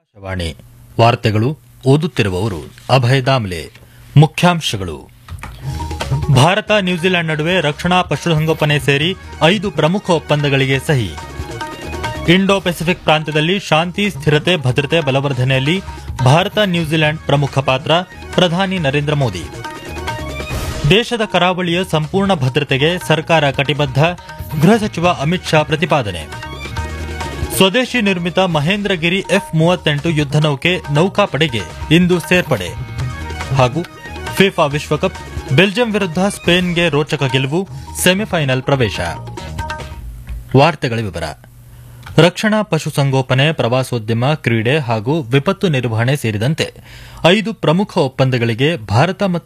ಆಕಾಶವಾಣಿ ವಾರ್ತೆಗಳು ಓದುತ್ತಿರುವವರು ಅಭಯ ದಾಮ್ಲೆ ಮುಖ್ಯಾಂಶಗಳು ಭಾರತ ನ್ಯೂಜಿಲೆಂಡ್ ನಡುವೆ ರಕ್ಷಣಾ ಪಶುಸಂಗೋಪನೆ ಸೇರಿ ಐದು ಪ್ರಮುಖ ಒಪ್ಪಂದಗಳಿಗೆ ಸಹಿ ಇಂಡೋ ಪೆಸಿಫಿಕ್ ಪ್ರಾಂತ್ಯದಲ್ಲಿ ಶಾಂತಿ ಸ್ಥಿರತೆ ಭದ್ರತೆ ಬಲವರ್ಧನೆಯಲ್ಲಿ ಭಾರತ ನ್ಯೂಜಿಲೆಂಡ್ ಪ್ರಮುಖ ಪಾತ್ರ ಪ್ರಧಾನಿ ನರೇಂದ್ರ ಮೋದಿ ದೇಶದ ಕರಾವಳಿಯ ಸಂಪೂರ್ಣ ಭದ್ರತೆಗೆ ಸರ್ಕಾರ ಕಟಿಬದ್ಧ ಗೃಹ ಸಚಿವ ಅಮಿತ್ ಶಾ ಪ್ರತಿಪಾದನೆ ಸ್ವದೇಶಿ ನಿರ್ಮಿತ ಮಹೇಂದ್ರಗಿರಿ ಎಫ್ ಮೂವತ್ತೆಂಟು ಯುದ್ಧ ನೌಕೆ ನೌಕಾಪಡೆಗೆ ಇಂದು ಸೇರ್ಪಡೆ ಹಾಗೂ ಫಿಫಾ ವಿಶ್ವಕಪ್ ಬೆಲ್ಜಿಯಂ ವಿರುದ್ಧ ಸ್ಪೇನ್ಗೆ ರೋಚಕ ಗೆಲುವು ಸೆಮಿಫೈನಲ್ ಪ್ರವೇಶ ವಾರ್ತೆಗಳ ವಿವರ ರಕ್ಷಣಾ ಪಶುಸಂಗೋಪನೆ ಪ್ರವಾಸೋದ್ಯಮ ಕ್ರೀಡೆ ಹಾಗೂ ವಿಪತ್ತು ನಿರ್ವಹಣೆ ಸೇರಿದಂತೆ ಐದು ಪ್ರಮುಖ ಒಪ್ಪಂದಗಳಿಗೆ ಭಾರತ ಮತ್ತು